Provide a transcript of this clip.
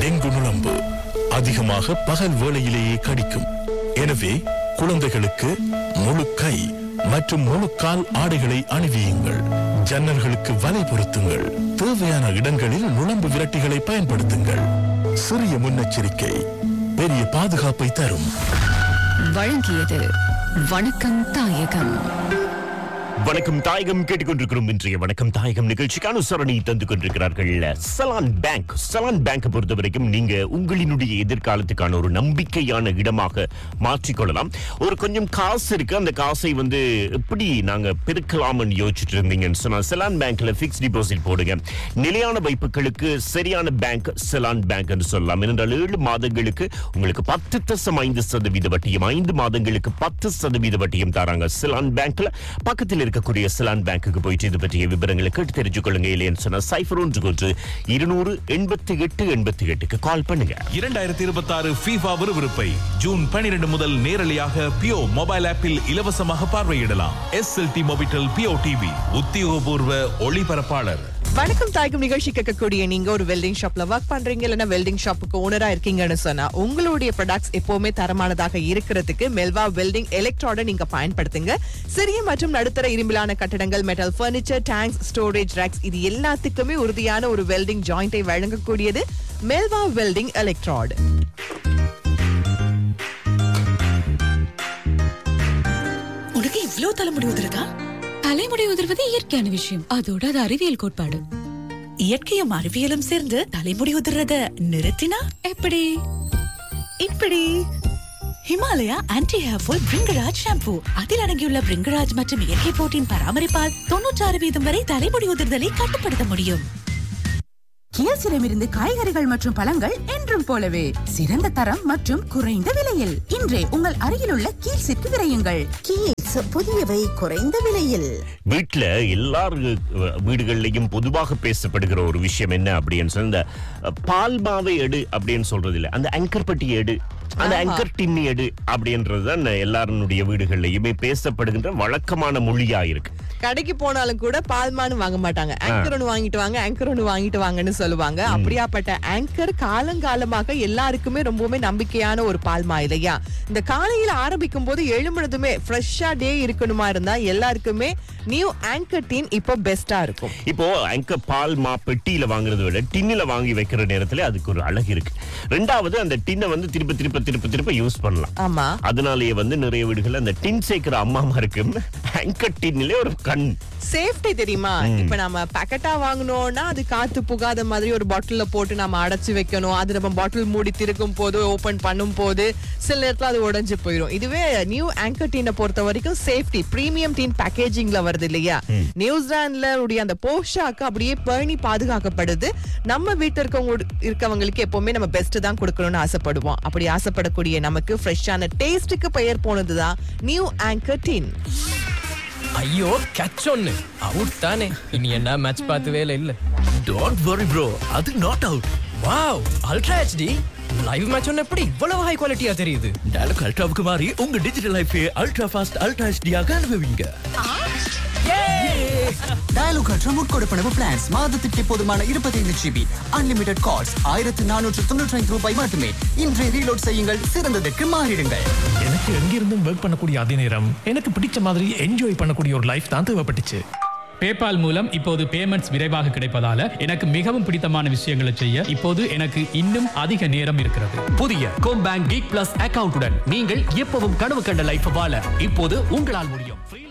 Dengue நுளம்பு அதிகமாக பகல் வேளையிலேயே கடிக்கும் எனவே குழந்தைகளுக்கு முழு கை மற்றும் முழு கால் ஆடைகளை அணிவியுங்கள் ஜன்னல்களுக்கு வலை பொருத்துங்கள் தேவையான இடங்களில் நுளம்பு விரட்டிகளை பயன்படுத்துங்கள் சிறிய முன்னெச்சரிக்கை பெரிய பாதுகாப்பை தரும் வழங்கியது வணக்கம் தாயகம் வணக்கம் தாயகம் கேட்டுக்கொண்டிருக்கிறோம் இன்றைய வணக்கம் தாயகம் நிகழ்ச்சிக்கு அனுசரணை தந்து கொண்டிருக்கிறார்கள் சலான் பேங்க் சலான் பேங்க் பொறுத்த வரைக்கும் நீங்க உங்களினுடைய எதிர்காலத்துக்கான ஒரு நம்பிக்கையான இடமாக மாற்றிக்கொள்ளலாம் ஒரு கொஞ்சம் காசு இருக்கு அந்த காசை வந்து எப்படி நாங்க பெருக்கலாம்னு யோசிச்சுட்டு இருந்தீங்கன்னு சொன்னா செலான் பேங்க்ல பிக்ஸ் டிபாசிட் போடுங்க நிலையான வைப்புகளுக்கு சரியான பேங்க் செலான் பேங்க் என்று சொல்லலாம் ஏனென்றால் ஏழு மாதங்களுக்கு உங்களுக்கு பத்து தசம் ஐந்து சதவீத வட்டியும் ஐந்து மாதங்களுக்கு பத்து சதவீத வட்டியும் தராங்க செலான் பேங்க்ல பக்கத்தில் இருக்கக்கூடிய செலான் பேங்க்குக்கு போயிட்டு இது பற்றிய விவரங்களை கேட்டு தெரிஞ்சு கொள்ளுங்க இல்லைன்னு சொன்னா சைஃபர் ஒன்று ஒன்று இருநூறு எண்பத்தி எட்டு எண்பத்தி எட்டுக்கு கால் பண்ணுங்க இரண்டாயிரத்தி இருபத்தி ஆறு ஃபீஃபா விறுவிறுப்பை ஜூன் பனிரெண்டு முதல் நேரலையாக பியோ மொபைல் ஆப்பில் இலவசமாக பார்வையிடலாம் S L T Mobitel Peo TV உத்தியோகபூர்வ ஒளிபரப்பாளர் வணக்கம் தாய்க்கும் நிகழ்ச்சி கேட்கக்கூடிய நீங்க ஒரு வெல்டிங் ஷாப்ல ஒர்க் பண்றீங்க இல்லைன்னா வெல்டிங் ஷாப்புக்கு ஓனரா இருக்கீங்கன்னு சொன்னா உங்களுடைய ப்ராடக்ட்ஸ் எப்பவுமே தரமானதாக இருக்கிறதுக்கு மெல்வா வெல்டிங் எலக்ட்ராட நீங்க பயன்படுத்துங்க சிறிய மற்றும் நடுத்தர இரும்பிலான கட்டடங்கள் metal furniture tanks storage racks இது எல்லாத்துக்குமே உறுதியான ஒரு வெல்டிங் ஜாயிண்டை வழங்கக்கூடியது மெல்வா வெல்டிங் எலக்ட்ராட் உனக்கு இவ்ளோ தலைமுடி உதிரதா தலைமுடி உதிர்வது இயற்கையான விஷயம் அதோட அது அறிவியல் கோட்பாடு இயற்கையும் அறிவியலும் சேர்ந்து தலைமுடி உதிர்றத நிறுத்தினா எப்படி இப்படி Himalaya anti hair fall Bhringraj shampoo அதில் அடங்கியுள்ள பிரிங்கராஜ் மற்றும் இயற்கை போட்டின் பராமரிப்பால் தொண்ணூற்றாறு வீதம் வரை தலைமுடி உதிர்தலை கட்டுப்படுத்த முடியும் கியசிடமிருந்து காய்கறிகள் மற்றும் பழங்கள் என்றும் போலவே சிறந்த தரம் மற்றும் குறைந்த விலையில் இன்றே உங்கள் அருகிலுள்ள கீழ்ஸிற்கு விரையுங்கள் கீழ்ஸ் புதியவை குறைந்த விலையில் வீட்டுல எல்லார் அஹ், வீடுகள்லயும் பொதுவாக பேசப்படுகிற ஒரு விஷயம் என்ன அப்படின்னு சொன்னா இந்த அஹ், பால் மாவை எடு அப்படின்னு சொல்றது இல்ல அந்த அங்கர் பட்டி எடு அந்த ஆமா. அங்கர் டின்னி எடு அப்படின்றது தான் எல்லாருடைய வீடுகள்லயுமே பேசப்படுகின்ற வழக்கமான மொழியா இருக்கு கடைக்கு போனாலும் கூட பால்மான்னு வாங்க மாட்டாங்க ஆங்கர் ஒன்று வாங்கிட்டு வாங்க ஆங்கர் ஒன்று வாங்கிட்டு வாங்கன்னு சொல்லுவாங்க அப்படியாப்பட்ட ஆங்கர் காலங்காலமாக எல்லாருக்குமே ரொம்பவுமே நம்பிக்கையான ஒரு பால்மா இல்லையா இந்த காலையில ஆரம்பிக்கும் போது எழும்புனதுமே ஃப்ரெஷ்ஷா டே இருக்கணுமா இருந்தா எல்லாருக்குமே நியூ ஆங்கர் டீன் இப்போ பெஸ்டா இருக்கும் இப்போ அங்கர் பால் மா பெட்டியில வாங்குறதை விட டின்னில வாங்கி வைக்கிற நேரத்துல அதுக்கு ஒரு அழகு இருக்கு ரெண்டாவது அந்த டின்னை வந்து திருப்ப திருப்ப திருப்ப திருப்ப யூஸ் பண்ணலாம் ஆமா அதனாலேயே வந்து நிறைய வீடுகள்ல அந்த டின் சேர்க்கிற அம்மாமாருக்கு ஆங்கர் டின்னிலே ஒரு கண் சேஃப்டி தெரியுமா இப்ப நம்ம பேக்கெட்டா வாங்கணும்னா அது காத்து புகாத மாதிரி ஒரு பாட்டில்ல போட்டு நம்ம அடைச்சு வைக்கணும் அது நம்ம பாட்டில் மூடி திறக்கும் போது ஓபன் பண்ணும் போது சில நேரத்துல அது உடைஞ்சு போயிடும் இதுவே நியூ ஆங்கர் டீனை பொறுத்த வரைக்கும் சேஃப்டி பிரீமியம் டீன் பேக்கேஜிங்ல வருது இல்லையா நியூசிலாந்துல உடைய அந்த போஷாக்கு அப்படியே பேணி பாதுகாக்கப்படுது நம்ம வீட்டுல இருக்கவங்க இருக்கவங்களுக்கு எப்பவுமே நம்ம பெஸ்ட் தான் கொடுக்கணும்னு ஆசைப்படுவோம் அப்படி ஆசைப்படக்கூடிய நமக்கு ஃப்ரெஷ்ஷான டேஸ்டுக்கு பெயர் போனதுதான் நியூ ஆங்கர் டீன் ஐயோ கேட்ச் ஒன்னு அவுட் தானே இனி என்ன மேட்ச் பார்த்து வேலை இல்ல டோன்ட் வரி ப்ரோ அது not out wow ultra HD live match ஒன்னு எப்படி இவ்வளவு ஹை குவாலிட்டியா தெரியுது டேலக் அல்ட்ராவுக்கு மாறி உங்க டிஜிட்டல் லைஃபை அல்ட்ரா ஃபாஸ்ட் அல்ட்ரா ஹெச்டியாக அனுபவிங்க டயலாக் அற்ற முட்கொடுப்பனவு பிளான்ஸ் மாதத்துக்கு போதுமான இருபத்தைந்து ஜிபி அன்லிமிடெட் கால்ஸ் ஆயிரத்து நானூற்று தொண்ணூற்றி ஐந்து ரூபாய் மட்டுமே இன்றே ரீலோட் செய்யுங்கள் சிறந்ததற்கு மாறிடுங்கள் எனக்கு எங்கிருந்தும் ஒர்க் பண்ணக்கூடிய அதே நேரம் எனக்கு பிடிச்ச மாதிரி என்ஜாய் பண்ணக்கூடிய ஒரு லைஃப் தான் தேவைப்பட்டுச்சு பேபால் மூலம் இப்போது பேமெண்ட்ஸ் விரைவாக கிடைப்பதால எனக்கு மிகவும் பிடித்தமான விஷயங்களை செய்ய இப்போது எனக்கு இன்னும் அதிக நேரம் இருக்கிறது புதிய கோம் பேங்க் கீக் பிளஸ் அக்கவுண்டுடன் நீங்கள் எப்பவும் கனவு கண்ட லைஃப் வாழ இப்போது உங்களால் முடியும்